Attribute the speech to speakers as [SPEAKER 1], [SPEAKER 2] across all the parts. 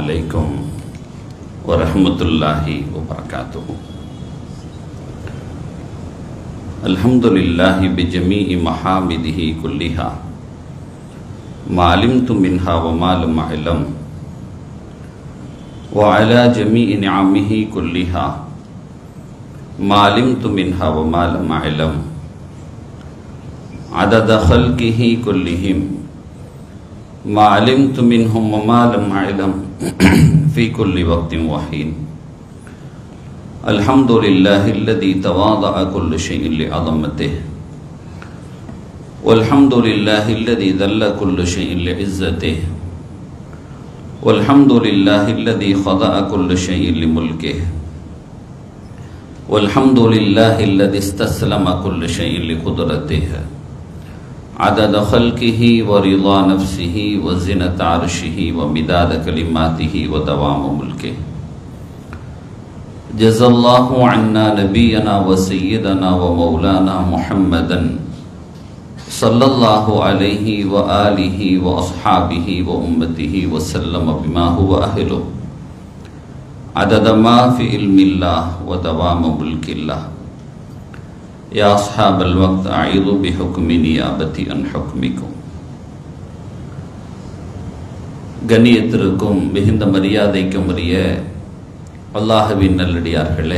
[SPEAKER 1] عليكم ورحمة الله وبركاته الحمد لله بجميع محامده كلها ما علمت منها وما لم أعلم وعلى جميع نعمه كلها ما علمت منها وما لم أعلم عدد خلقه كلهم ما علمت منهم وما لم أعلم في كل وقت وحين الحمد لله الذي تواضع كل شيء لعظمته والحمد لله الذي ذل كل شيء لعزته والحمد لله الذي خضع كل شيء لملكه والحمد لله الذي استسلم كل شيء لقدرته عدد خلقه ورضا نفسه وزنة عرشه ومداد كلماته ودوام ملكه جزى الله عنا نبينا وسيدنا ومولانا محمدا صلى الله عليه وآله وأصحابه وأمته وسلم بما هو أهله عدد ما في علم الله ودوام ملك الله يا أصحاب الوقت أعيذ بحكم نيابتي عن حكمكم கண்ணியத்திற்கும் மிகுந்த மரியாதைக்கும் உரிய அல்லாஹுவின் நல்லடியார்களே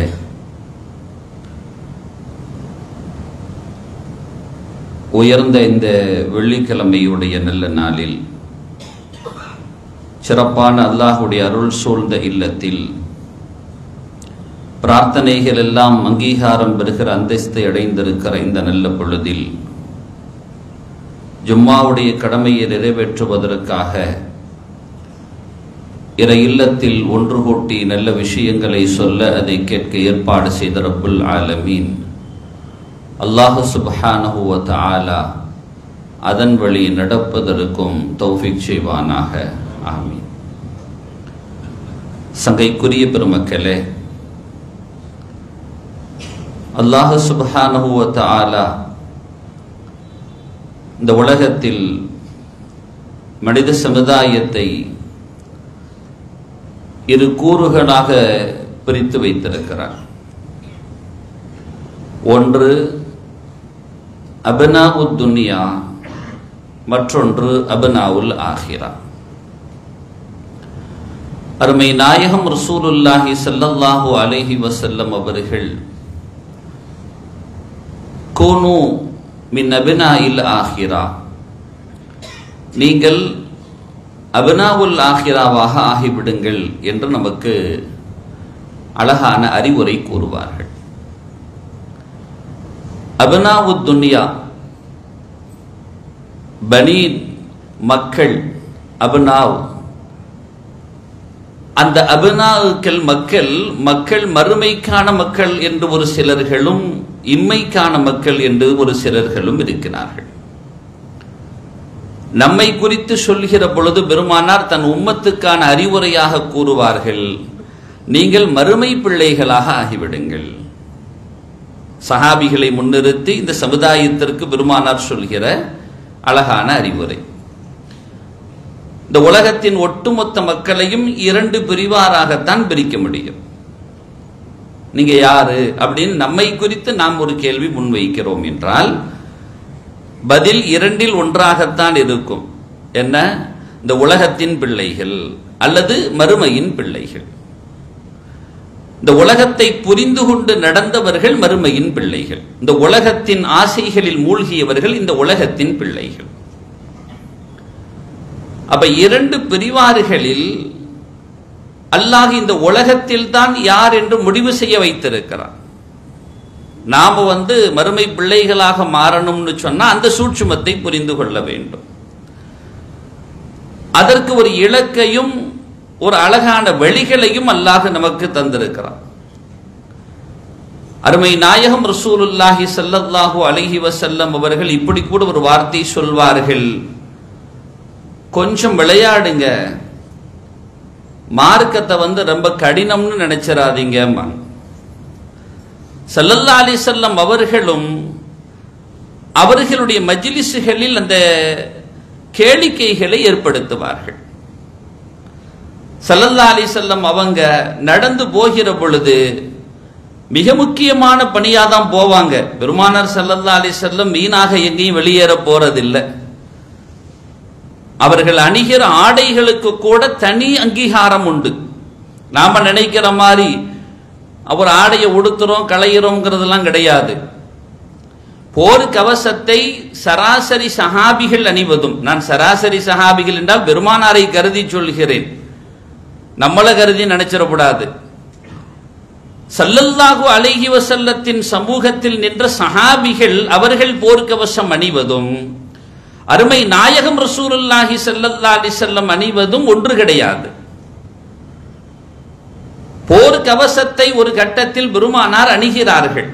[SPEAKER 1] உயர்ந்த இந்த வெள்ளிக்கிழமையுடைய நல்ல நாளில் சிறப்பான அல்லாஹுடைய அருள் சூழ்ந்த இல்லத்தில் பிரார்த்தனைகள் எல்லாம் அங்கீகாரம் பெறுகிற அந்தஸ்தை அடைந்திருக்கிற இந்த நல்ல பொழுதில் ஜும்மாவுடைய கடமையை நிறைவேற்றுவதற்காக இற இல்லத்தில் ஒன்று கூட்டி நல்ல விஷயங்களை சொல்ல அதை கேட்க ஏற்பாடு செய்த ரப்புல் ஆலமீன் அல்லாஹு சுபஹானஹுவ ஆலா அதன் வழி நடப்பதற்கும் தௌஃபிக் செய்வானாக ஆமீன் சங்கைக்குரிய பெருமக்களே அல்லாஹு சுபஹானஹுவ ஆலா இந்த உலகத்தில் மனித சமுதாயத்தை இரு கூறுகளாக பிரித்து வைத்திருக்கிறார் ஒன்று அபனாவுத் துன்யா மற்றொன்று அபனாவுல் ஆஹிரா அருமை நாயகம் ரசூலுல்லாஹி சல்லல்லாஹு அலைஹி வசல்லம் அவர்கள் கோனு மின் அபினாயில் ஆஹிரா நீங்கள் அபினாவுல் ஆஹிராவாக ஆகிவிடுங்கள் என்று நமக்கு அழகான அறிவுரை கூறுவார்கள் அபினாவு துன்யா பனி மக்கள் அபினாவ் அந்த அபினாவுக்கள் மக்கள் மக்கள் மறுமைக்கான மக்கள் என்று ஒரு சிலர்களும் இம்மைக்கான மக்கள் என்று ஒரு சிலர்களும் இருக்கிறார்கள் நம்மை குறித்து சொல்கிற பொழுது பெருமானார் தன் உம்மத்துக்கான அறிவுரையாக கூறுவார்கள் நீங்கள் மறுமை பிள்ளைகளாக ஆகிவிடுங்கள் சஹாபிகளை முன்னிறுத்தி இந்த சமுதாயத்திற்கு பெருமானார் சொல்கிற அழகான அறிவுரை இந்த உலகத்தின் ஒட்டுமொத்த மக்களையும் இரண்டு பிரிவாராகத்தான் பிரிக்க முடியும் நீங்க யாரு அப்படின்னு நம்மை குறித்து நாம் ஒரு கேள்வி முன்வைக்கிறோம் என்றால் பதில் இரண்டில் ஒன்றாகத்தான் இருக்கும் என்ன இந்த உலகத்தின் பிள்ளைகள் அல்லது மறுமையின் பிள்ளைகள் இந்த உலகத்தை புரிந்து கொண்டு நடந்தவர்கள் மறுமையின் பிள்ளைகள் இந்த உலகத்தின் ஆசைகளில் மூழ்கியவர்கள் இந்த உலகத்தின் பிள்ளைகள் அப்ப இரண்டு பிரிவாறுகளில் அல்லாஹ் இந்த உலகத்தில் தான் யார் என்று முடிவு செய்ய வைத்திருக்கிறார் நாம வந்து மறுமை பிள்ளைகளாக மாறணும்னு சொன்னா அந்த சூட்சுமத்தை புரிந்து கொள்ள வேண்டும் அதற்கு ஒரு இலக்கையும் ஒரு அழகான வழிகளையும் அல்லாஹ் நமக்கு தந்திருக்கிறார் அருமை நாயகம் ரசூலுல்லாஹி ஸல்லல்லாஹு அலைஹி வஸல்லம் அவர்கள் இப்படி கூட ஒரு வார்த்தை சொல்வார்கள் கொஞ்சம் விளையாடுங்க மார்க்கத்தை வந்து ரொம்ப கடினம்னு நினைச்சிடாதீங்க சல்லல்லா அலிசல்லம் அவர்களும் அவர்களுடைய மஜ்லிஸுகளில் அந்த கேளிக்கைகளை ஏற்படுத்துவார்கள் சல்லல்லா அலி செல்லம் அவங்க நடந்து போகிற பொழுது மிக முக்கியமான பணியா தான் போவாங்க பெருமானார் சல்லல்லா அலி செல்லம் மீனாக எங்கேயும் வெளியேற போறதில்லை அவர்கள் அணிகிற ஆடைகளுக்கு கூட தனி அங்கீகாரம் உண்டு நாம நினைக்கிற மாதிரி அவர் ஆடையை உடுத்துறோம் களையிறோங்கிறதெல்லாம் கிடையாது போர் கவசத்தை சராசரி சஹாபிகள் அணிவதும் நான் சராசரி சஹாபிகள் என்றால் பெருமானாரை கருதி சொல்கிறேன் நம்மள கருதி நினைச்சிடக்கூடாது சல்லல்லாஹு அலைஹி வசல்லத்தின் சமூகத்தில் நின்ற சஹாபிகள் அவர்கள் போர்க்கவசம் அணிவதும் அருமை நாயகம் ரசூலுல்லாஹி ஸல்லல்லாஹு அலைஹி வஸல்லம் அணிவதும் ஒன்று கிடையாது போர் கவசத்தை ஒரு கட்டத்தில் பெருமானார் அணிகிறார்கள்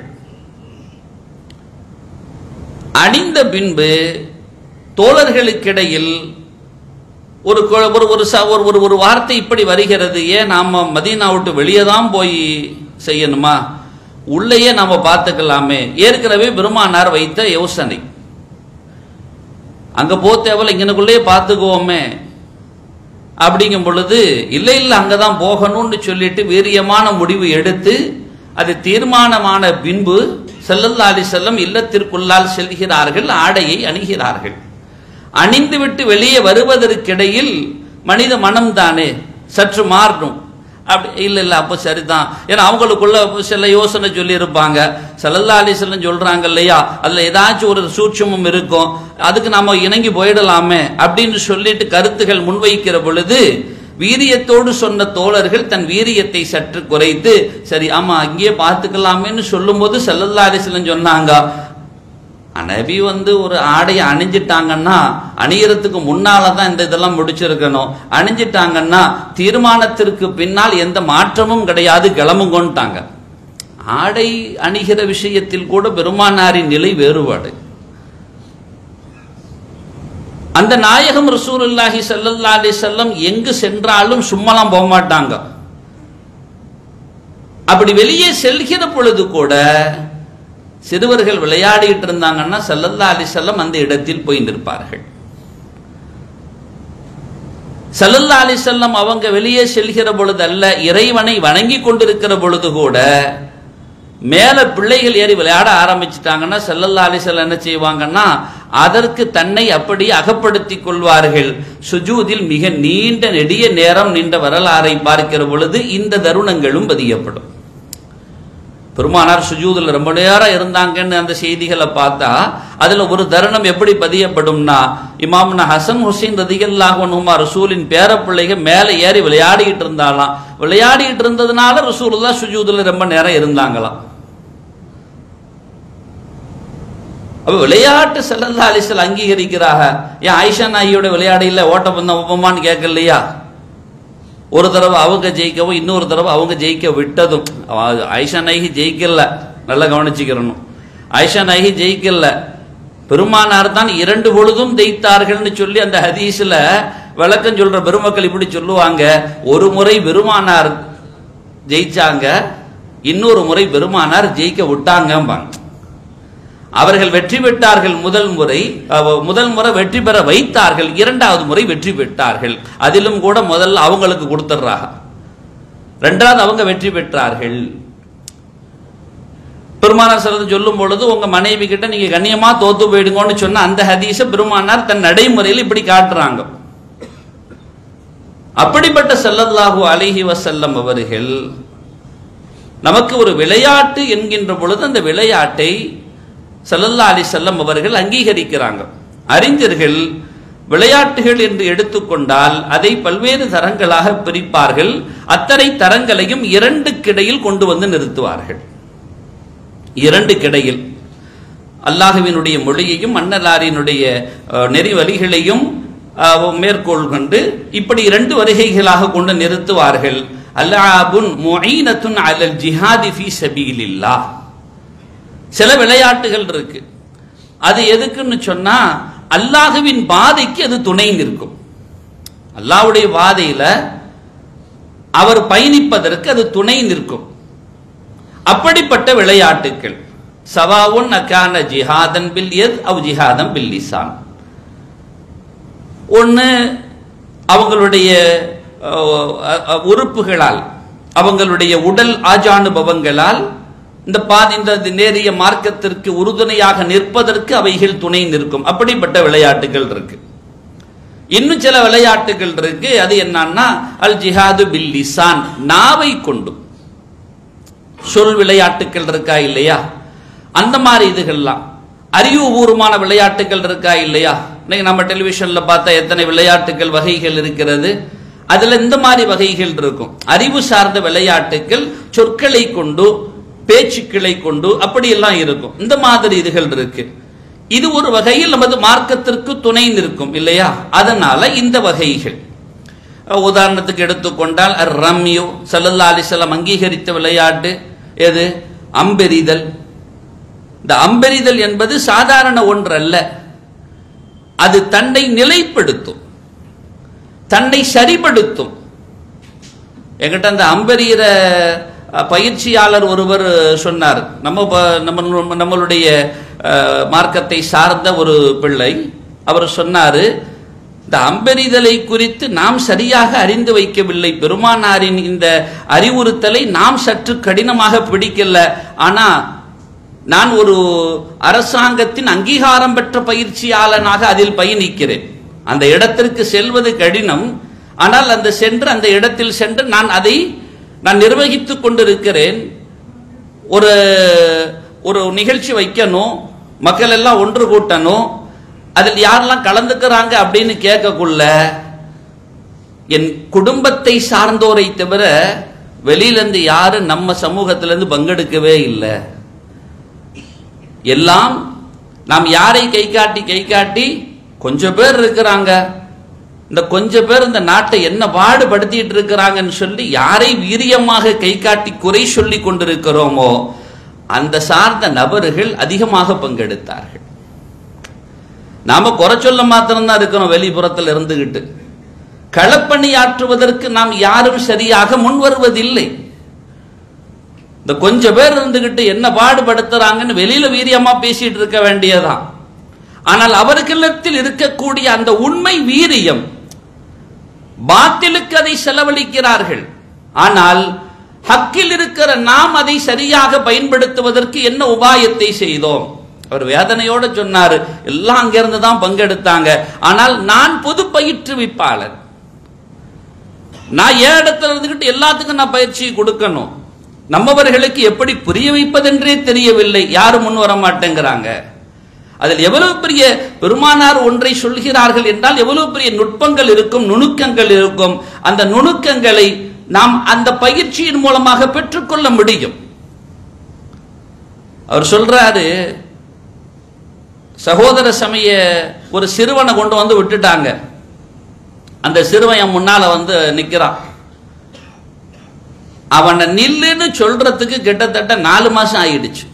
[SPEAKER 1] அணிந்த பின்பு தோழர்களுக்கிடையில் ஒரு கொ- ஒரு ஒரு ச- ஒரு ஒரு ஒரு வார்த்தை இப்படி வருகிறது ஏன் நாம மதீனா விட்டு வெளியே தான் போய் செய்யணுமா உள்ளேயே நாம பார்த்துக்கலாமே ஏற்கனவே பெருமானார் வைத்த யோசனை அங்க போ தேவையில்ல இங்கனுக்குள்ளேயே பார்த்துக்குவோமே அப்படிங்கும் பொழுது இல்லை இல்லை அங்கதான் போகணும்னு சொல்லிட்டு வீரியமான முடிவு எடுத்து அது தீர்மானமான பின்பு செல்லல்லா அலி செல்லம் இல்லத்திற்குள்ளால் செல்கிறார்கள் ஆடையை அணிகிறார்கள் அணிந்துவிட்டு வெளியே வருவதற்கிடையில் மனித மனம் தானே சற்று மாறணும் அப்படி இல்லை இல்லை அப்போ சரிதான் ஏன்னா அவங்களுக்குள்ள சில யோசனை சொல்லியிருப்பாங்க செல்லல்லா அலி செல்லம் சொல்றாங்க இல்லையா அதில் ஏதாச்சும் ஒரு சூட்சமும் இருக்கும் அதுக்கு நாம இணங்கி போயிடலாமே அப்படின்னு சொல்லிட்டு கருத்துகள் முன்வைக்கிற பொழுது வீரியத்தோடு சொன்ன தோழர்கள் தன் வீரியத்தை சற்று குறைத்து சரி ஆமா அங்கேயே பார்த்துக்கலாமேன்னு சொல்லும்போது செல்லல்லா அலி செல்லம் சொன்னாங்க நபி வந்து ஒரு ஆடையை அணிஞ்சிட்டாங்கன்னா அணியறதுக்கு முன்னால தான் இந்த இதெல்லாம் முடிச்சிருக்கணும் அணிஞ்சிட்டாங்கன்னா தீர்மானத்திற்கு பின்னால் எந்த மாற்றமும் கிடையாது கிளம்புங்கோன்ட்டாங்க ஆடை அணிகிற விஷயத்தில் கூட பெருமானாரின் நிலை வேறுபாடு அந்த நாயகம் ரசூலுல்லாஹி ஸல்லல்லாஹு அலைஹி வஸல்லம் எங்கு சென்றாலும் சும்மாலாம் போக மாட்டாங்க அப்படி வெளியே செல்கிற பொழுது கூட சிறுவர்கள் விளையாடிட்டு இருந்தாங்கன்னா சல்லல்லா அலிசல்லம் அந்த இடத்தில் போய் நிற்பார்கள் சல்லல்லா அலிசல்லம் அவங்க வெளியே செல்கிற பொழுது அல்ல இறைவனை வணங்கி கொண்டிருக்கிற பொழுது கூட மேல பிள்ளைகள் ஏறி விளையாட ஆரம்பிச்சிட்டாங்கன்னா செல்லல்லா அலிசல்லம் என்ன செய்வாங்கன்னா அதற்கு தன்னை அப்படி அகப்படுத்திக் கொள்வார்கள் சுஜூதில் மிக நீண்ட நெடிய நேரம் நின்ற வரலாறை பார்க்கிற பொழுது இந்த தருணங்களும் பதியப்படும் பெருமானார் சுஜூதில் ரொம்ப நேரம் இருந்தாங்கன்னு அந்த செய்திகளை பார்த்தா அதுல ஒரு தருணம் எப்படி பதியப்படும்னா இமாம்னா ஹசன் ஹுசைன் ரதிகல்லாஹனுமா ரசூலின் பேரப்பிள்ளைக மேலே ஏறி விளையாடிக்கிட்டு இருந்தாலாம் விளையாடிக்கிட்டு இருந்ததுனால ரசூலுல்லா சுஜூதில் ரொம்ப நேரம் இருந்தாங்களாம் அப்ப விளையாட்டு செல்லல்லா அலிசல் அங்கீகரிக்கிறாங்க ஏன் ஆயிஷா நாயியோட விளையாடையில் ஓட்டப்பந்தம் ஒப்பமான்னு கேட்கலையா ஒரு தடவை அவங்க ஜெயிக்கவும் இன்னொரு தடவை அவங்க ஜெயிக்க விட்டதும் அவ- ஆயிஷா நாயகி ஜெயிக்கல நல்லா கவனிச்சுக்கிறணும் ஆயிஷா நாயகி ஜெயிக்கல பெருமானார் தான் இரண்டு பொழுதும் ஜெயித்தார்கள்னு சொல்லி அந்த ஹதீஸ்ல விளக்கம் சொல்ற பெருமக்கள் இப்படி சொல்லுவாங்க ஒரு முறை பெருமானார் ஜெயிச்சாங்க இன்னொரு முறை பெருமானார் ஜெயிக்க விட்டாங்கம்பாங்க அவர்கள் வெற்றி பெற்றார்கள் முதல் முறை அவ- முதல் முறை வெற்றி பெற வைத்தார்கள் இரண்டாவது முறை வெற்றி பெற்றார்கள் அதிலும் கூட முதல்ல அவங்களுக்கு கொடுத்துட்றாங்க ரெண்டாவது அவங்க வெற்றி பெற்றார்கள் பெருமானார் சிலது சொல்லும் பொழுது உங்க மனைவி கிட்ட நீங்க கண்ணியமா தோத்து போயிடுங்கன்னு சொன்ன அந்த ஹதீஸ பெருமானார் தன் நடைமுறையில் இப்படி காட்டுறாங்க அப்படிப்பட்ட ஸல்லல்லாஹு அலைஹி வஸல்லம் அவர்கள் நமக்கு ஒரு விளையாட்டு என்கின்ற பொழுது அந்த விளையாட்டை ஸல்லல்லாஹு அலைஹி வஸல்லம் அவர்கள் அங்கீகரிக்கிறாங்க அறிஞர்கள் விளையாட்டுகள் என்று எடுத்துக்கொண்டால் அதை பல்வேறு தரங்களாக பிரிப்பார்கள் அத்தனை தரங்களையும் இரண்டு கிடையில் கொண்டு வந்து நிறுத்துவார்கள் இரண்டு கிடையில் அல்லாஹுவினுடைய மொழியையும் அன்னலாரினுடைய அஹ், நெறி வழிகளையும் அஹ், மேற்கோள் கொண்டு இப்படி இரண்டு வருகைகளாக கொண்டு நிறுத்துவார்கள் அல்லாபுன் முஈனத்துன் அலல் ஜிஹாதி ஃபீ சபீலில்லாஹ் சில விளையாட்டுகள் இருக்கு அது எதுக்குன்னு சொன்னா அல்லாஹுவின் பாதைக்கு அது துணை நிற்கும் அல்லாஹ்வுடைய பாதையில அவர் பயணிப்பதற்கு அது துணை நிற்கும் அப்படிப்பட்ட விளையாட்டுக்கள் சவாவுன் அக்கான ஜிஹாதன் பில் எத் அவ் ஜிஹாதன் பில் லிசான் ஒன்று அவங்களுடைய அஹ், அஹ், உறுப்புகளால் அவங்களுடைய உடல் ஆஜானுபவங்களால் இந்த பாதி இந்த நேரிய மார்க்கத்திற்கு உறுதுணையாக நிற்பதற்கு அவைகள் துணை நிற்கும் அப்படிப்பட்ட விளையாட்டுகள் இருக்கு இன்னும் சில விளையாட்டுகள் இருக்கு அது என்னன்னா அல் ஜிஹாது பில் லிசான் நாவை கொண்டு சொல் விளையாட்டுகள் இருக்கா இல்லையா அந்த மாதிரி இதுகள்லாம் அறிவுபூர்வமான விளையாட்டுகள் இருக்கா இல்லையா இன்னைக்கு நம்ம டெலிவிஷன்ல பார்த்தா எத்தனை விளையாட்டுகள் வகைகள் இருக்கிறது அதுல இந்த மாதிரி வகைகள் இருக்கும் அறிவு சார்ந்த விளையாட்டுகள் சொற்களை கொண்டு பேச்சுக்களை கொண்டு அப்படியெல்லாம் இருக்கும் இந்த மாதிரி இதுகள் இருக்கு இது ஒரு வகையில் நமது மார்க்கத்திற்கு துணை நிற்கும் இல்லையா அதனால இந்த வகைகள் அஹ் உதாரணத்துக்கு எடுத்துக்கொண்டால் அர் ரம்யு சல்லல்லா அலிசல்லாம் அங்கீகரித்த விளையாட்டு எது அம்பெறிதல் இந்த அம்பெறிதல் என்பது சாதாரண ஒன்றல்ல அது தன்னை நிலைப்படுத்தும் தன்னை சரிப்படுத்தும் என்கிட்ட அந்த அம்பெறிகிற அஹ், பயிற்சியாளர் ஒருவர் சொன்னார் நம்ம ப- நம்ம நம்மளுடைய அஹ், மார்க்கத்தை சார்ந்த ஒரு பிள்ளை அவர் சொன்னாரு இந்த அம்பெறிதலை குறித்து நாம் சரியாக அறிந்து வைக்கவில்லை பெருமானாரின் இந்த அறிவுறுத்தலை நாம் சற்று கடினமாக பிடிக்கல ஆனா நான் ஒரு அரசாங்கத்தின் அங்கீகாரம் பெற்ற பயிற்சியாளனாக அதில் பயணிக்கிறேன் அந்த இடத்திற்கு செல்வது கடினம் ஆனால் அந்த சென்று அந்த இடத்தில் சென்று நான் அதை நான் நிர்வகித்துக் கொண்டிருக்கிறேன் ஒரு ஒரு நிகழ்ச்சி வைக்கணும் மக்கள் எல்லாம் ஒன்று கூட்டணும் அதில் யாரெல்லாம் கலந்துக்கிறாங்க அப்படின்னு கேட்கக்குள்ள என் குடும்பத்தை சார்ந்தோரை தவிர வெளியில இருந்து யாரும் நம்ம சமூகத்திலிருந்து பங்கெடுக்கவே இல்லை எல்லாம் நாம் யாரை கை காட்டி கை காட்டி கொஞ்சம் பேர் இருக்கிறாங்க இந்த கொஞ்சம் பேர் இந்த நாட்டை என்ன பாடுபடுத்திட்டு இருக்கிறாங்கன்னு சொல்லி யாரை வீரியமாக கை காட்டி குறை சொல்லி கொண்டிருக்கிறோமோ அந்த சார்ந்த நபர்கள் அதிகமாக பங்கெடுத்தார்கள் நாம குறை சொல்ல மாத்திரம்தான் இருக்கிறோம் வெளிப்புறத்தில் இருந்துகிட்டு களப்பணியாற்றுவதற்கு நாம் யாரும் சரியாக முன் வருவதில்லை இந்த கொஞ்சம் பேர் இருந்துகிட்டு என்ன பாடுபடுத்துறாங்கன்னு வெளியில வீரியமா பேசிட்டு இருக்க வேண்டியதான் ஆனால் அவர்களிடத்தில் இருக்கக்கூடிய அந்த உண்மை வீரியம் பாத்திலுக்கு அதை செலவழிக்கிறார்கள் ஆனால் ஹக்கில் இருக்கிற நாம் அதை சரியாக பயன்படுத்துவதற்கு என்ன உபாயத்தை செய்தோம் அவர் வேதனையோட சொன்னாரு எல்லாம் அங்கிருந்து தான் பங்கெடுத்தாங்க ஆனால் நான் பொது பயிற்றுவிப்பாளர் நான் ஏன் இடத்துல இருந்துகிட்டு எல்லாத்துக்கும் நான் பயிற்சி கொடுக்கணும் நம்மவர்களுக்கு எப்படி புரிய வைப்பதென்றே தெரியவில்லை யாரும் முன் வர மாட்டேங்கிறாங்க அதில் எவ்வளவு பெரிய பெருமானார் ஒன்றை சொல்கிறார்கள் என்றால் எவ்வளவு பெரிய நுட்பங்கள் இருக்கும் நுணுக்கங்கள் இருக்கும் அந்த நுணுக்கங்களை நாம் அந்த பயிற்சியின் மூலமாக பெற்றுக்கொள்ள முடியும் அவர் சொல்றாரு சகோதர சமய ஒரு சிறுவனை கொண்டு வந்து விட்டுட்டாங்க அந்த சிறுவன் என் முன்னால வந்து நிக்கிறான் அவனை நில்லுன்னு சொல்றதுக்கு கிட்டத்தட்ட நாலு மாசம் ஆயிடுச்சு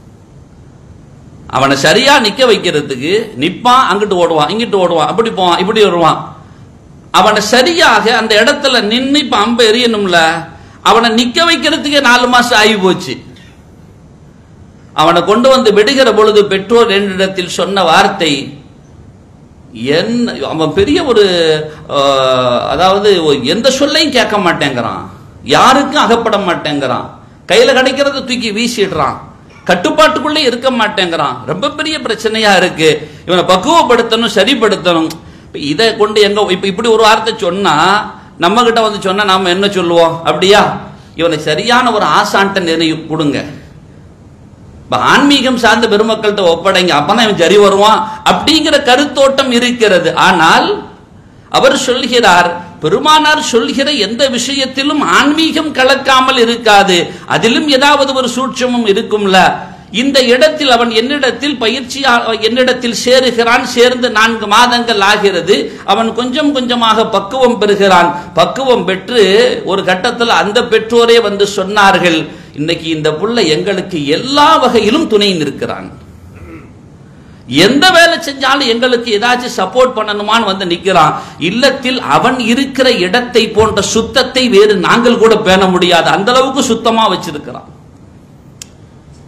[SPEAKER 1] அவனை சரியா நிக்க வைக்கிறதுக்கு நிப்பான் அங்கிட்டு ஓடுவான் இங்கிட்டு ஓடுவான் அப்படி போவான் இப்படி வருவான் அவனை சரியாக அந்த இடத்துல நின்னு இப்ப அம்ப எறியணும்ல அவனை நிக்க வைக்கிறதுக்கே நாலு மாசம் ஆகி போச்சு அவனை கொண்டு வந்து விடுகிற பொழுது பெற்றோர் என்னிடத்தில் சொன்ன வார்த்தை என்ன அவன் பெரிய ஒரு அஹ், அதாவது எந்த சொல்லையும் கேட்க மாட்டேங்கிறான் யாருக்கும் அகப்பட மாட்டேங்கிறான் கையில கிடைக்கிறத தூக்கி வீசிடுறான் கட்டுப்பாட்டுக்குள்ளே இருக்க மாட்டேங்கிறான் ரொம்ப பெரிய பிரச்சனையா இருக்கு இவனை பக்குவப்படுத்தணும் சரிப்படுத்தணும் இப்ப இதை கொண்டு எங்க இப்ப இப்படி ஒரு வார்த்தை சொன்னா நம்ம கிட்ட வந்து சொன்னா நாம என்ன சொல்லுவோம் அப்படியா இவனை சரியான ஒரு ஆசான்ட்ட நிறைய கொடுங்க இப்ப ஆன்மீகம் சார்ந்த பெருமக்கள்கிட்ட ஒப்படைங்க அப்பதான் இவன் சரி வருவான் அப்படிங்கிற கருத்தோட்டம் இருக்கிறது ஆனால் அவர் சொல்கிறார் பெருமானார் சொல்கிற எந்த விஷயத்திலும் ஆன்மீகம் கலக்காமல் இருக்காது அதிலும் ஏதாவது ஒரு சூட்சமும் இருக்கும்ல இந்த இடத்தில் அவன் என்னிடத்தில் பயிற்சி என்னிடத்தில் சேருகிறான் சேர்ந்து நான்கு மாதங்கள் ஆகிறது அவன் கொஞ்சம் கொஞ்சமாக பக்குவம் பெறுகிறான் பக்குவம் பெற்று ஒரு கட்டத்தில் அந்த பெற்றோரே வந்து சொன்னார்கள் இன்னைக்கு இந்த புள்ள எங்களுக்கு எல்லா வகையிலும் துணை நிற்கிறான் எந்த வேலை செஞ்சாலும் எங்களுக்கு ஏதாச்சும் சப்போர்ட் பண்ணணுமான்னு வந்து நிக்கிறான் இல்லத்தில் அவன் இருக்கிற இடத்தை போன்ற சுத்தத்தை வேறு நாங்கள் கூட பேண முடியாது அந்த அளவுக்கு சுத்தமா வச்சிருக்கிறான்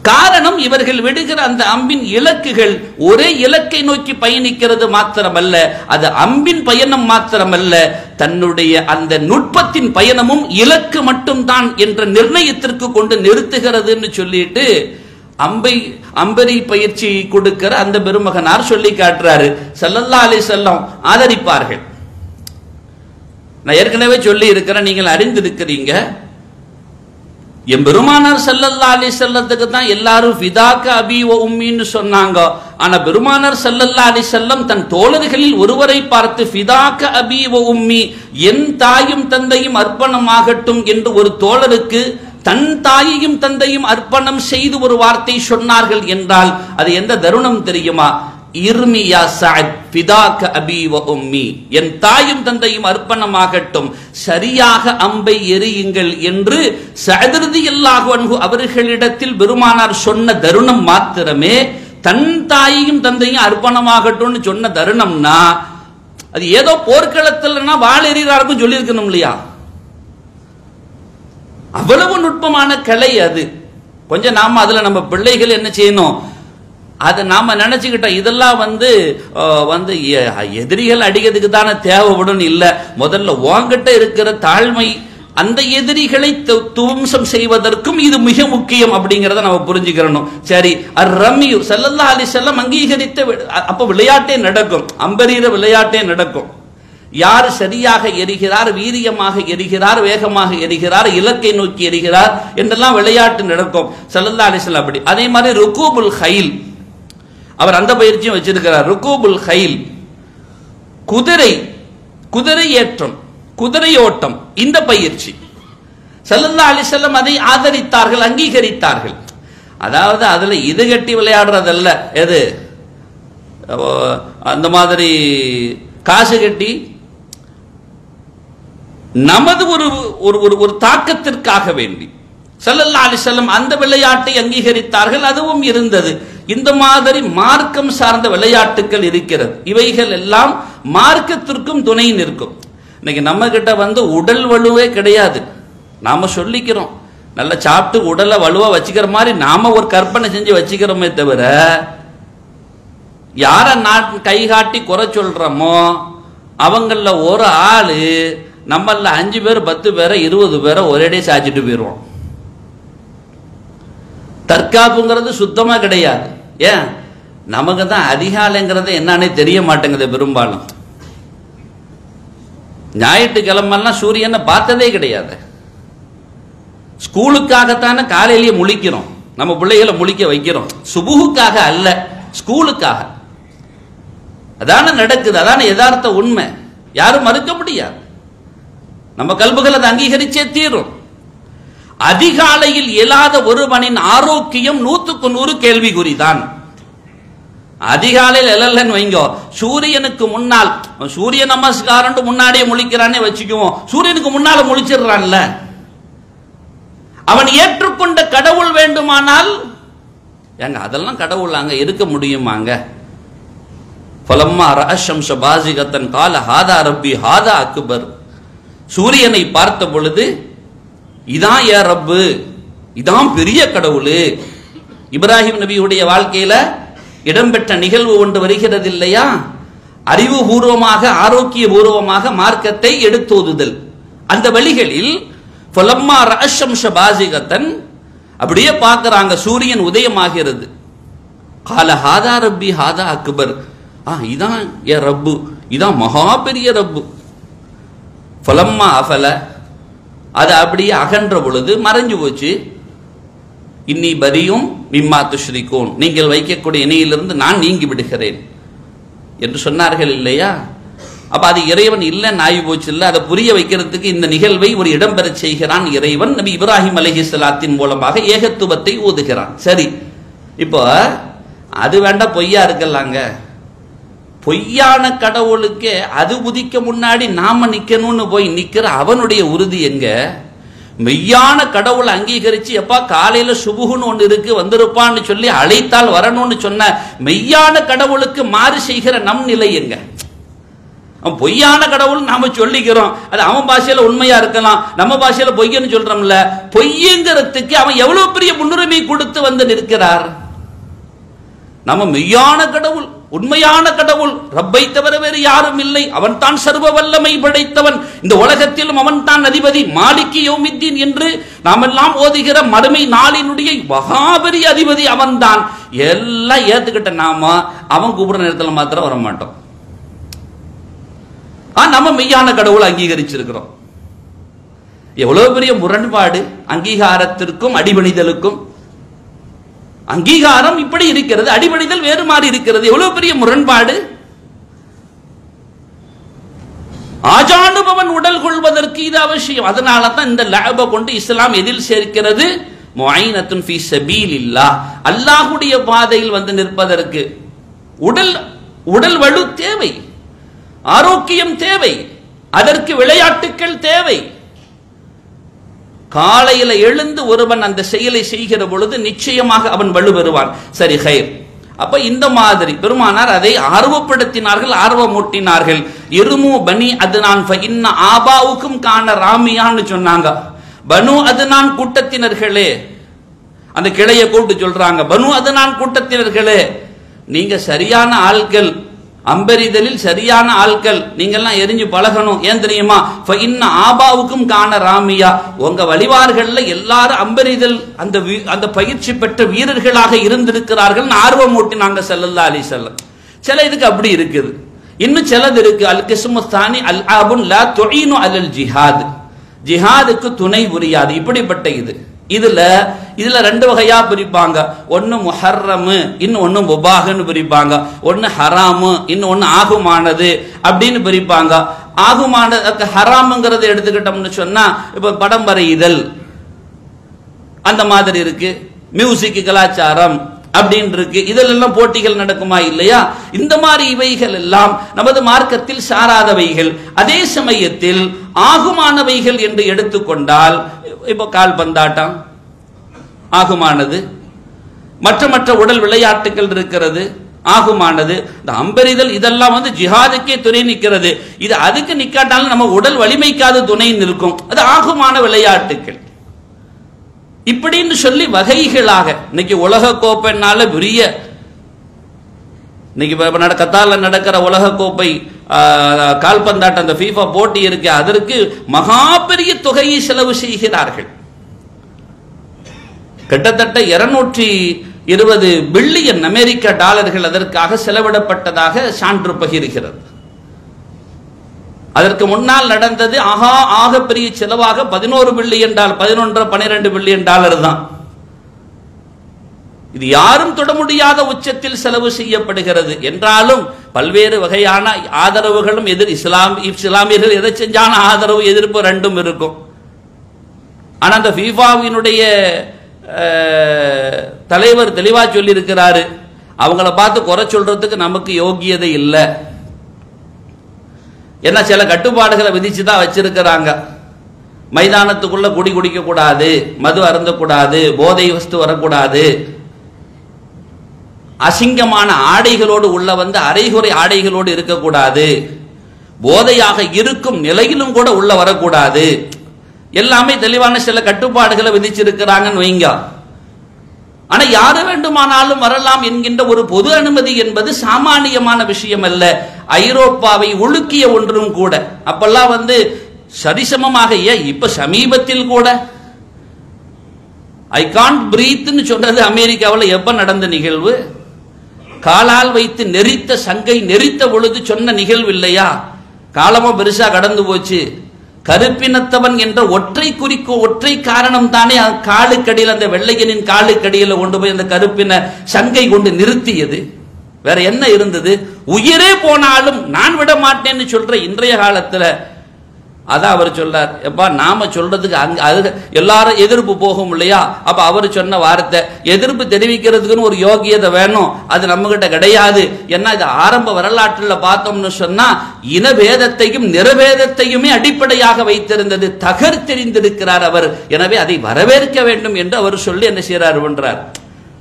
[SPEAKER 1] காரணம் இவர்கள் விடுகிற அந்த அம்பின் இலக்குகள் ஒரே இலக்கை நோக்கி பயணிக்கிறது மாத்திரமல்ல அது அம்பின் பயணம் மாத்திரமல்ல தன்னுடைய அந்த நுட்பத்தின் பயணமும் இலக்கு மட்டும்தான் என்ற நிர்ணயத்திற்கு கொண்டு நிறுத்துகிறதுன்னு சொல்லிட்டு அம்பை அம்பரி பயிற்சி கொடுக்கிற அந்த பெருமகனார் சொல்லி காட்டுறாரு சல்லல்லா அலி செல்லம் ஆதரிப்பார்கள் நான் ஏற்கனவே சொல்லி இருக்கிறேன் நீங்கள் அறிந்திருக்கிறீங்க என் பெருமானார் சல்லல்லா அலி செல்லத்துக்கு தான் எல்லாரும் ஃபிதாக்க அபி ஓ உம்மின்னு சொன்னாங்க ஆனா பெருமானார் சல்லல்லா அலி செல்லம் தன் தோழர்களில் ஒருவரை பார்த்து ஃபிதாக்க அபி ஓ உம்மி என் தாயும் தந்தையும் அர்ப்பணமாகட்டும் என்று ஒரு தோழருக்கு தன் தாயையும் தந்தையும் அர்ப்பணம் செய்து ஒரு வார்த்தை சொன்னார்கள் என்றால் அது எந்த தருணம் தெரியுமா இர்மியா சஅத் ஃபிதாக்க அபி வ உம்மி என் தாயும் தந்தையும் அர்ப்பணமாகட்டும் சரியாக அம்பை எரியுங்கள் என்று சஅத்ரதி அல்லாஹு அன்ஹு அவர்களிடத்தில் பெருமானார் சொன்ன தருணம் மாத்திரமே தன் தாயையும் தந்தையும் அர்ப்பணமாகட்டும்னு சொன்ன தருணம்னா அது ஏதோ போர்க்களத்தில்னா வாள் எறிகிறாருக்கும் சொல்லியிருக்கணும் இல்லையா அவ்வளவு நுட்பமான கலை அது கொஞ்சம் நாம அதுல நம்ம பிள்ளைகள் என்ன செய்யணும் அதை நாம நினைச்சுக்கிட்டோம் இதெல்லாம் வந்து அஹ், வந்து எ- எதிரிகள் அடிக்கிறதுக்கு தானே தேவைப்படும் இல்ல முதல்ல உன்கிட்ட இருக்கிற தாழ்மை அந்த எதிரிகளை து- துவம்சம் செய்வதற்கும் இது மிக முக்கியம் அப்படிங்கறத நம்ம புரிஞ்சுக்கிறணும் சரி அர் ரம்யு சல்லல்லா அலி செல்லம் அங்கீகரித்த வி- அ- அப்ப விளையாட்டே நடக்கும் அம்பரீர விளையாட்டே நடக்கும் யார் சரியாக எரிகிறார் வீரியமாக எரிகிறார் வேகமாக எரிகிறார் இலக்கை நோக்கி எரிகிறார் என்றெல்லாம் விளையாட்டு நடக்கும் சல்லல்லா அலிஸ்லாம் அப்படி அதே மாதிரி ருக்கூபுல் ஹைல் அவர் அந்த பயிற்சியும் வச்சிருக்கிறார் ருக்கூபுல் ஹைல் குதிரை குதிரை ஏற்றம் குதிரை ஓட்டம் இந்த பயிற்சி சல்லல்லா அலிசல்லம் அதை ஆதரித்தார்கள் அங்கீகரித்தார்கள் அதாவது அதுல இது கட்டி விளையாடுறதல்ல எது ஓ, அந்த மாதிரி காசு கட்டி நமது ஒரு ஒரு ஒரு ஒரு தாக்கத்திற்காக வேண்டி ஸல்லல்லாஹு அலைஹி வஸல்லம் அந்த விளையாட்டை அங்கீகரித்தார்கள் அதுவும் இருந்தது இந்த மாதிரி மார்க்கம் சார்ந்த விளையாட்டுகள் இருக்கிறது இவைகள் எல்லாம் மார்க்கத்திற்கும் துணை நிற்கும் இன்னைக்கு நம்ம கிட்ட வந்து உடல் வலுவே கிடையாது நாம சொல்லிக்கிறோம் நல்லா சாப்பிட்டு உடலை வலுவா வச்சுக்கிற மாதிரி நாம ஒரு கற்பனை செஞ்சு வச்சுக்கிறோமே தவிர யார நாட் கை காட்டி குறை சொல்றோமோ அவங்கள ஒரு ஆளு நம்மள அஞ்சு பேர் பத்து பேரை இருபது பேரை ஒரேடே சாச்சிட்டு போயிடுவோம் தற்காப்புங்கிறது சுத்தமா கிடையாது ஏன் நமக்கு தான் அதிகாலைங்கிறது என்னன்னே தெரிய மாட்டேங்குது பெரும்பாலும் ஞாயிற்றுக்கிழமெல்லாம் சூரியனை பார்த்ததே கிடையாது ஸ்கூலுக்காகத்தானே காலையிலேயே முழிக்கிறோம் நம்ம பிள்ளைகளை முழிக்க வைக்கிறோம் சுபுகுக்காக அல்ல ஸ்கூலுக்காக அதான நடக்குது அதான யதார்த்த உண்மை யாரும் மறுக்க முடியாது நம்ம கல்புகள் அதை அங்கீகரிச்சே தீரும் அதிகாலையில் இயலாத ஒருவனின் ஆரோக்கியம் நூத்துக்கு நூறு கேள்விக்குறிதான் அதிகாலையில் எழலன்னு வைங்கோ சூரியனுக்கு முன்னால் சூரிய நமஸ்காரம் முன்னாடியே முழிக்கிறானே வச்சுக்குவோம் சூரியனுக்கு முன்னால முழிச்சிடுறான்ல அவன் ஏற்றுக்கொண்ட கடவுள் வேண்டுமானால் ஏங்க அதெல்லாம் கடவுள் அங்க இருக்க முடியுமாங்க பலம்மா ரஷம்ச பாசிகத்தன் கால ஹாதா ரப்பி ஹாதா அக்பர் சூரியனை பார்த்த பொழுது இதான் ஏ ரப்பு இதான் பெரிய கடவுள் இப்ராஹிம் நபியுடைய வாழ்க்கையில இடம்பெற்ற நிகழ்வு ஒன்று வருகிறது இல்லையா அறிவுபூர்வமாக ஆரோக்கியபூர்வமாக மார்க்கத்தை எடுத்தோதுதல் அந்த வழிகளில் பொலம்மா ரஷம்ஷ பாசிகத்தன் அப்படியே பார்க்கறாங்க சூரியன் உதயமாகிறது கால ஹாதா ரப்பி ஹாதா அக்பர் ஆ இதான் ஏ ரப்பு இதான் மகா பெரிய ரப்பு ஃபலம்மா அஃபல அது அப்படியே அகன்ற பொழுது மறைஞ்சு போச்சு இன்னி பரியும் மிம்மா துஷ்ரிகோன் நீங்கள் வைக்கக்கூடிய இணையிலிருந்து நான் நீங்கி விடுகிறேன் என்று சொன்னார்கள் இல்லையா அப்ப அது இறைவன் இல்லைன்னு ஆகி போச்சு இல்ல அதை புரிய வைக்கிறதுக்கு இந்த நிகழ்வை ஒரு இடம்பெறச் செய்கிறான் இறைவன் நபி இப்ராஹிம் அலைஹிஸ்ஸலாத்தின் மூலமாக ஏகத்துவத்தை ஓதுகிறான் சரி இப்போ அது வேண்டாம் பொய்யா இருக்கலாங்க பொய்யான கடவுளுக்கே அது உதிக்க முன்னாடி நாம நிக்கணும்னு போய் நிக்கிற அவனுடைய உறுதி எங்க மெய்யான கடவுளை அங்கீகரிச்சு எப்பா காலையில சுபுகுன்னு ஒண்ணு இருக்கு வந்திருப்பான்னு சொல்லி அழைத்தால் வரணும்னு சொன்ன மெய்யான கடவுளுக்கு மாறு செய்கிற நம் நிலை எங்க அவன் பொய்யான கடவுள் நாம சொல்லிக்கிறோம் அது அவன் பாஷையில உண்மையா இருக்கலாம் நம்ம பாஷையில பொய்யன்னு சொல்றோம்ல பொய்யுங்கிறதுக்கு அவன் எவ்வளவு பெரிய முன்னுரிமை கொடுத்து வந்து நிற்கிறார் நம்ம மெய்யான கடவுள் உண்மையான கடவுள் ரப்பை தவிர வேறு யாரும் இல்லை அவன் தான் சர்வ வல்லமை படைத்தவன் இந்த உலகத்திலும் அவன் தான் அதிபதி மாலிக்கி யோமித்தீன் என்று நாமெல்லாம் ஓதுகிற மறுமை நாளினுடைய மகாபெரிய அதிபதி அவன்தான் எல்லாம் ஏத்துக்கிட்ட நாம அவன் கூப்பிடுற நேரத்தில் மாத்திரம் வர மாட்டோம் ஆ நம்ம மெய்யான கடவுளை அங்கீகரிச்சிருக்கிறோம் எவ்வளவு பெரிய முரண்பாடு அங்கீகாரத்திற்கும் அடிபணிதலுக்கும் அங்கீகாரம் இப்படி இருக்கிறது அடிபணிதல் வேறு மாறி இருக்கிறது எவ்வளவு பெரிய முரண்பாடு ஆஜானுபவன் உடல் கொள்வதற்கு இது அவசியம் அதனால தான் இந்த லாப கொண்டு இஸ்லாம் எதில் சேர்க்கிறது முஐனத்துன் ஃபீ சபீலில்லா அல்லாஹ்வுடைய பாதையில் வந்து நிற்பதற்கு உடல் உடல் வலு தேவை ஆரோக்கியம் தேவை அதற்கு விளையாட்டுக்கள் தேவை காலையில எழுந்து ஒருவன் அந்த செயலை செய்கிற பொழுது நிச்சயமாக அவன் வலு பெறுவான் சரி ஹைர் அப்ப இந்த மாதிரி பெருமானார் அதை ஆர்வப்படுத்தினார்கள் ஆர்வமூட்டினார்கள் இருமு பனி அது நான் இன்ன ஆபாவுக்கும் காண ராமியான்னு சொன்னாங்க பனு அது நான் கூட்டத்தினர்களே அந்த கிளைய கூப்பிட்டு சொல்றாங்க பனு அது நான் கூட்டத்தினர்களே நீங்க சரியான ஆட்கள் அம்பெரிதலில் சரியான ஆட்கள் நீங்கெல்லாம் எரிஞ்சு பழகணும் ஏன் தெரியுமா இன்ன ஆபாவுக்கும் காண ராமியா உங்க வழிவார்கள்ல எல்லாரும் அம்பெரிதல் அந்த வீ- அந்த பயிற்சி பெற்ற வீரர்களாக இருந்திருக்கிறார்கள் ஆர்வம் ஊட்டி நாங்க செல்லல்லா அலி செல்லம் சில இதுக்கு அப்படி இருக்குது இன்னும் சிலது இருக்கு அல் கிஸ்முஸ்தானி அல் ஆபுன் லா துஈனு அலல் ஜிஹாத் ஜிஹாதுக்கு துணை புரியாது இப்படிப்பட்ட இது இதுல இதுல ரெண்டு வகையா பிரிப்பாங்க ஒன்னு முஹர்ரமு இன்னும் ஒன்னு முபாகன்னு பிரிப்பாங்க ஒன்னு ஹராமு இன்னும் ஒன்னு ஆகுமானது அப்படின்னு பிரிப்பாங்க ஆகுமானது ஹராமுங்கிறத எடுத்துக்கிட்டோம்னு சொன்னா இப்ப படம் வரையுதல் அந்த மாதிரி இருக்கு மியூசிக் கலாச்சாரம் அப்படின்னு இருக்கு இதில் எல்லாம் போட்டிகள் நடக்குமா இல்லையா இந்த மாதிரி இவைகள் எல்லாம் நமது மார்க்கத்தில் சாராதவைகள் அதே சமயத்தில் ஆகுமானவைகள் என்று எடுத்துக்கொண்டால் இப்போ கால் பந்தாட்டம் ஆகுமானது மற்ற மற்ற உடல் விளையாட்டுகள் இருக்கிறது ஆகுமானது இந்த அம்பெரிதல் இதெல்லாம் வந்து ஜிஹாதுக்கே துணை நிற்கிறது இது அதுக்கு நிக்காட்டாலும் நம்ம உடல் வலிமைக்காத துணை நிற்கும் அது ஆகுமான விளையாட்டுகள் இப்படின்னு சொல்லி வகைகளாக இன்னைக்கு உலக கோப்பைனால பெரிய இன்னைக்கு இப்ப நட கத்தாரில் நடக்கிற உலக கோப்பை ஆஹ், கால்பந்தாட்டம் அந்த ஃபீஃபா போட்டி இருக்கு அதற்கு மகா பெரிய தொகையை செலவு செய்கிறார்கள் கிட்டத்தட்ட இருநூற்றி இருபது பில்லியன் அமெரிக்க டாலர்கள் அதற்காக செலவிடப்பட்டதாக சான்று பகிர்கிறது அதற்கு முன்னால் நடந்தது ஆகா ஆக பெரிய செலவாக பதினோரு பில்லியன் டாலர் பதினொன்று பன்னிரெண்டு பில்லியன் டாலர் தான் இது யாரும் தொட முடியாத உச்சத்தில் செலவு செய்யப்படுகிறது என்றாலும் பல்வேறு வகையான ஆதரவுகளும் எதிர் இஸ்லாம் இஸ்லாமியர்கள் எதை செஞ்சாலும் ஆதரவு எதிர்ப்பு ரெண்டும் இருக்கும் ஆனா அந்த ஃபீஃபாவினுடைய அஹ், தலைவர் தெளிவா சொல்லியிருக்கிறாரு அவங்கள பார்த்து குறை சொல்றதுக்கு நமக்கு யோகியதை இல்லை ஏன்னா சில கட்டுப்பாடுகளை விதிச்சு தான் வச்சிருக்கிறாங்க மைதானத்துக்குள்ள குடி குடிக்க கூடாது மது அருந்தக்கூடாது போதை வஸ்து வரக்கூடாது அசிங்கமான ஆடைகளோடு உள்ள வந்து அரைகுறை ஆடைகளோடு இருக்கக்கூடாது போதையாக இருக்கும் நிலையிலும் கூட உள்ள வரக்கூடாது எல்லாமே தெளிவான சில கட்டுப்பாடுகளை விதிச்சிருக்கிறாங்கன்னு வைங்க ஆனா யாரு வேண்டுமானாலும் வரலாம் என்கின்ற ஒரு பொது அனுமதி என்பது சாமானியமான விஷயம் அல்ல ஐரோப்பாவை ஒழுக்கிய ஒன்றும் கூட அப்பெல்லாம் வந்து சரிசமமாக ஏன் இப்ப சமீபத்தில் கூட ஐ காண்ட் பிரீத்னு சொன்னது அமெரிக்காவில் எப்ப நடந்த நிகழ்வு காலால் வைத்து நெரித்த சங்கை நெரித்த பொழுது சொன்ன நிகழ்வு இல்லையா காலமும் பெருசா கடந்து போச்சு கருப்பினத்தவன் என்ற ஒற்றை குறிக்கோ ஒற்றை காரணம் தானே அவன் காலுக்கடியில் அந்த வெள்ளையனின் காலுக்கடியில் கொண்டு போய் அந்த கருப்பின சங்கை கொண்டு நிறுத்தியது வேற என்ன இருந்தது உயிரே போனாலும் நான் விட மாட்டேன்னு சொல்ற இன்றைய காலத்துல அதான் அவர் சொல்றார் எப்பா நாம சொல்றதுக்கு அங்க அது எல்லாரும் எதிர்ப்பு போகும் இல்லையா அப்ப அவர் சொன்ன வார்த்தை எதிர்ப்பு தெரிவிக்கிறதுக்குன்னு ஒரு யோகியதை வேணும் அது நம்ம கிட்ட கிடையாது ஏன்னா இது ஆரம்ப வரலாற்றுல பார்த்தோம்னு சொன்னா இனபேதத்தையும் நிறபேதத்தையுமே அடிப்படையாக வைத்திருந்தது தகர் தெரிந்திருக்கிறார் அவர் எனவே அதை வரவேற்க வேண்டும் என்று அவர் சொல்லி என்ன செய்யறார் என்றார்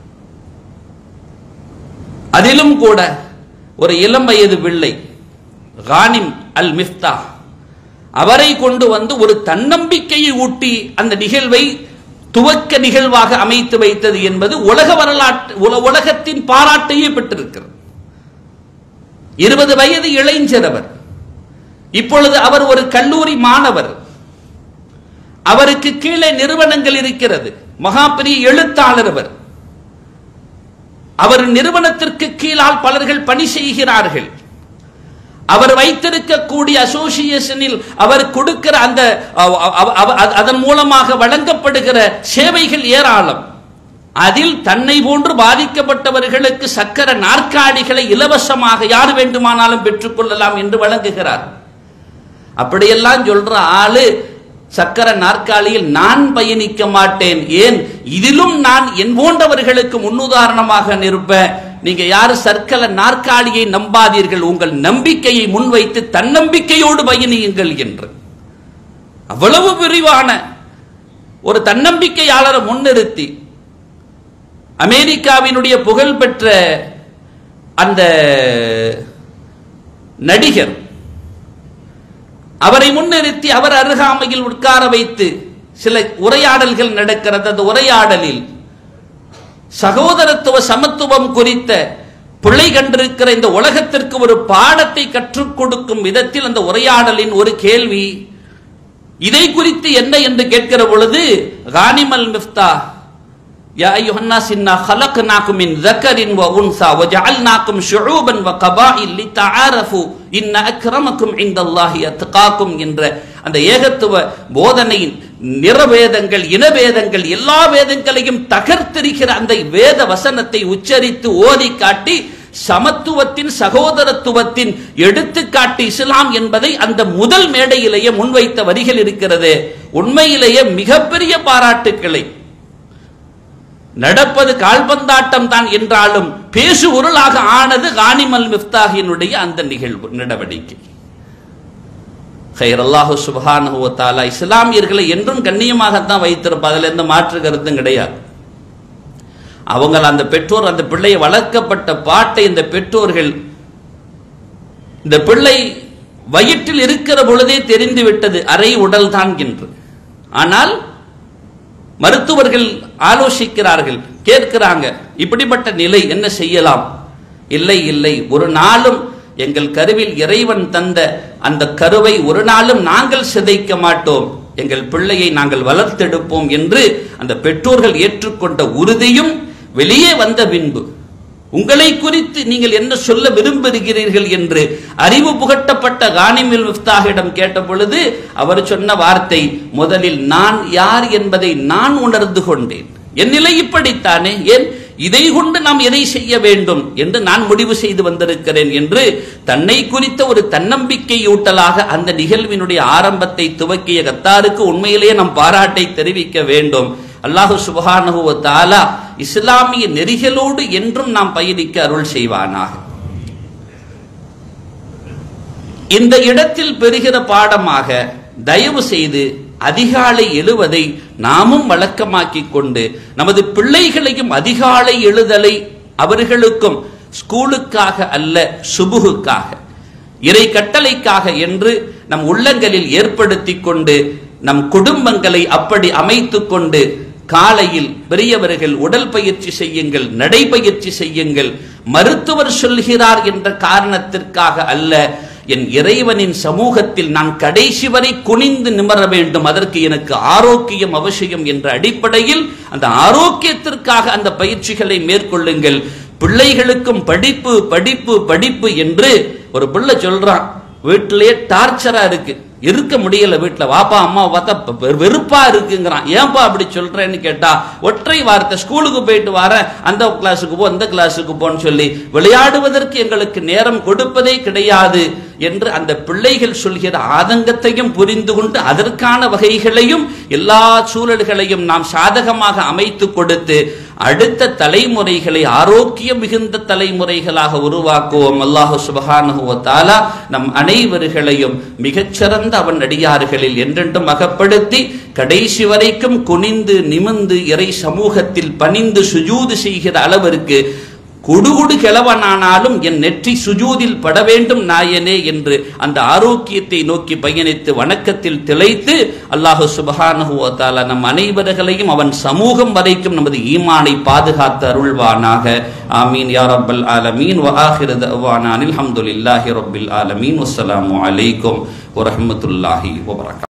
[SPEAKER 1] அதிலும் கூட ஒரு இளம் வயது பிள்ளை கானிம் அல் மிஃப்தா அவரை கொண்டு வந்து ஒரு தன்னம்பிக்கையை ஊட்டி அந்த நிகழ்வை துவக்க நிகழ்வாக அமைத்து வைத்தது என்பது உலக வரலாற்று உல- உலகத்தின் பாராட்டையே பெற்றிருக்கிறது இருபது வயது இளைஞர் அவர் இப்பொழுது அவர் ஒரு கல்லூரி மாணவர் அவருக்கு கீழே நிறுவனங்கள் இருக்கிறது மகாபெரிய எழுத்தாளர் அவர் அவர் நிறுவனத்திற்கு கீழால் பலர்கள் பணி செய்கிறார்கள் அவர் வைத்திருக்கக்கூடிய அசோசியேஷனில் அவர் கொடுக்கிற அந்த அவ- அவ- அவ- அதன் மூலமாக வழங்கப்படுகிற சேவைகள் ஏராளம் அதில் தன்னை போன்று பாதிக்கப்பட்டவர்களுக்கு சக்கர நாற்காலிகளை இலவசமாக யார் வேண்டுமானாலும் பெற்றுக்கொள்ளலாம் என்று வழங்குகிறார் அப்படியெல்லாம் சொல்ற ஆளு சக்கர நாற்காலியில் நான் பயணிக்க மாட்டேன் ஏன் இதிலும் நான் என் போன்றவர்களுக்கு முன்னுதாரணமாக நிற்பேன் நீங்க யாரு சர்க்கல நாற்காலியை நம்பாதீர்கள் உங்கள் நம்பிக்கையை முன்வைத்து தன்னம்பிக்கையோடு பயணியுங்கள் என்று அவ்வளவு விரிவான ஒரு தன்னம்பிக்கையாளரை முன்னிறுத்தி அமெரிக்காவினுடைய புகழ்பெற்ற அந்த நடிகர் அவரை முன்னிறுத்தி அவர் அருகாமையில் உட்கார வைத்து சில உரையாடல்கள் நடக்கிறது அந்த உரையாடலில் சகோதரத்துவ சமத்துவம் குறித்த பிள்ளை கண்டிருக்கிற இந்த உலகத்திற்கு ஒரு பாடத்தை கற்றுக் கொடுக்கும் விதத்தில் அந்த உரையாடலின் ஒரு கேள்வி இதை குறித்து என்ன என்று கேட்கிற பொழுது கானிமல் மிஃப்தா يا أيها الناس إنا خلقناكم من ذكر وأنثى وجعلناكم شعوبا وقبائل لتعارفوا إن أكرمكم عند الله أتقاكم என்ற அந்த ஏகத்துவ போதனையின் நிறவேதங்கள் இனவேதங்கள் எல்லா வேதங்களையும் தகர்த்தெறிகிற அந்த வேத வசனத்தை உச்சரித்து ஓதி காட்டி சமத்துவத்தின் சகோதரத்துவத்தின் எடுத்துக்காட்டு இஸ்லாம் என்பதை அந்த முதல் மேடையிலேயே முன்வைத்த வரிகள் இருக்கிறது உண்மையிலேயே மிகப்பெரிய பாராட்டுக்களை நடப்பது கால்பந்தாட்டம் தான் என்றாலும் பேசு உருளாக ஆனது கானிமல் மிஃப்தாகினுடைய அந்த நிகழ்வு நடவடிக்கை ஹைர் அல்லாஹு சுபஹானஹு வ தஆலா இஸ்லாமியர்களை என்றும் கண்ணியமாகத்தான் வைத்திருப்பா அதுல எந்த மாற்று கருத்தும் கிடையாது அவங்க அந்த பெற்றோர் அந்த பிள்ளையை வளர்க்கப்பட்ட பாட்டை இந்த பெற்றோர்கள் இந்த பிள்ளை வயிற்றில் இருக்கிற பொழுதே தெரிந்து விட்டது அரை உடல் தான் என்று ஆனால் மருத்துவர்கள் ஆலோசிக்கிறார்கள் கேட்கிறாங்க இப்படிப்பட்ட நிலை என்ன செய்யலாம் இல்லை இல்லை ஒரு நாளும் எங்கள் கருவில் இறைவன் தந்த அந்த கருவை ஒரு நாளும் நாங்கள் சிதைக்க மாட்டோம் எங்கள் பிள்ளையை நாங்கள் வளர்த்தெடுப்போம் என்று அந்த பெற்றோர்கள் ஏற்றுக்கொண்ட உறுதியும் வெளியே வந்த பின்பு உங்களை குறித்து நீங்கள் என்ன சொல்ல விரும்புகிறீர்கள் என்று அறிவு புகட்டப்பட்ட கானிமில் மிஃப்தாகிடம் கேட்ட பொழுது அவர் சொன்ன வார்த்தை முதலில் நான் யார் என்பதை நான் உணர்ந்து கொண்டேன் என் நிலை இப்படித்தானே ஏன் இதை கொண்டு நாம் எதை செய்ய வேண்டும் என்று நான் முடிவு செய்து வந்திருக்கிறேன் என்று தன்னை குறித்த ஒரு தன்னம்பிக்கை ஊட்டலாக அந்த நிகழ்வினுடைய ஆரம்பத்தை துவக்கிய கத்தாருக்கு உண்மையிலேயே நம் பாராட்டை தெரிவிக்க வேண்டும் அல்லாஹு சுபஹானஹு வ தஆலா இஸ்லாமிய நெறிகளோடு என்றும் நாம் பயணிக்க அருள் செய்வானாக இந்த இடத்தில் பெறுகிற பாடமாக தயவு செய்து அதிகாலை எழுவதை நாமும் வழக்கமாக்கிக் கொண்டு நமது பிள்ளைகளையும் அதிகாலை எழுதலை அவர்களுக்கும் ஸ்கூலுக்காக அல்ல சுபுகுக்காக இறை கட்டளைக்காக என்று நம் உள்ளங்களில் ஏற்படுத்தி கொண்டு நம் குடும்பங்களை அப்படி அமைத்துக் கொண்டு காலையில் பெரியவர்கள் உடல் பயிற்சி செய்யுங்கள் நடைபயிற்சி செய்யுங்கள் மருத்துவர் சொல்கிறார் என்ற காரணத்திற்காக அல்ல என் இறைவனின் சமூகத்தில் நான் கடைசி வரை குனிந்து நிமர வேண்டும் அதற்கு எனக்கு ஆரோக்கியம் அவசியம் என்ற அடிப்படையில் அந்த ஆரோக்கியத்திற்காக அந்த பயிற்சிகளை மேற்கொள்ளுங்கள் பிள்ளைகளுக்கும் படிப்பு படிப்பு படிப்பு என்று ஒரு பிள்ளை சொல்றான் வீட்டிலேயே டார்ச்சரா இருக்கு இருக்க முடியல வீட்டுல வாப்பா அம்மா பார்த்தா வெ- வெறுப்பா இருக்குங்கிறான் ஏன்பா அப்படி சொல்றேன்னு கேட்டா ஒற்றை வார்த்தை ஸ்கூலுக்கு போயிட்டு வரேன் அந்த கிளாஸுக்கு போ இந்த கிளாஸுக்கு போன்னு சொல்லி விளையாடுவதற்கு எங்களுக்கு நேரம் கொடுப்பதே கிடையாது என்று அந்த பிள்ளைகள் சொல்கிற ஆதங்கத்தையும் புரிந்து கொண்டு அதற்கான வகைகளையும் எல்லா சூழல்களையும் நாம் சாதகமாக அமைத்து கொடுத்து அடுத்த தலைமுறைகளை ஆரோக்கியம் மிகுந்த தலைமுறைகளாக உருவாக்குவோம் அல்லாஹு சுபஹானஹு வ தஆலா நம் அனைவர்களையும் மிகச்சிறந்த அவன் அடியார்களில் என்றென்றும் அகப்படுத்தி கடைசி வரைக்கும் குனிந்து நிமிந்து இறை சமூகத்தில் பணிந்து சுஜூது செய்கிற அளவிற்கு குடுகுடு கிழவனானாலும் என் நெற்றி சுஜூதில் பட வேண்டும் நாயனே என்று அந்த ஆரோக்கியத்தை நோக்கி பயணித்து வணக்கத்தில் திளைத்து அல்லாஹு சுபஹானஹு வ தஆலா நம் அனைவர்களையும் அவன் சமூகம் வரைக்கும் நமது ஈமானை பாதுகாத்து அருள்வானாக ஆமீன் யா ரப்பல் ஆலமீன் வ ஆஹிரு தஅவானா அல்ஹம்துலில்லாஹி ரப்பில் ஆலமீன் வஸ்ஸலாமு அலைக்கும் வ ரஹ்மத்துல்லாஹி வ பரகாத்துஹு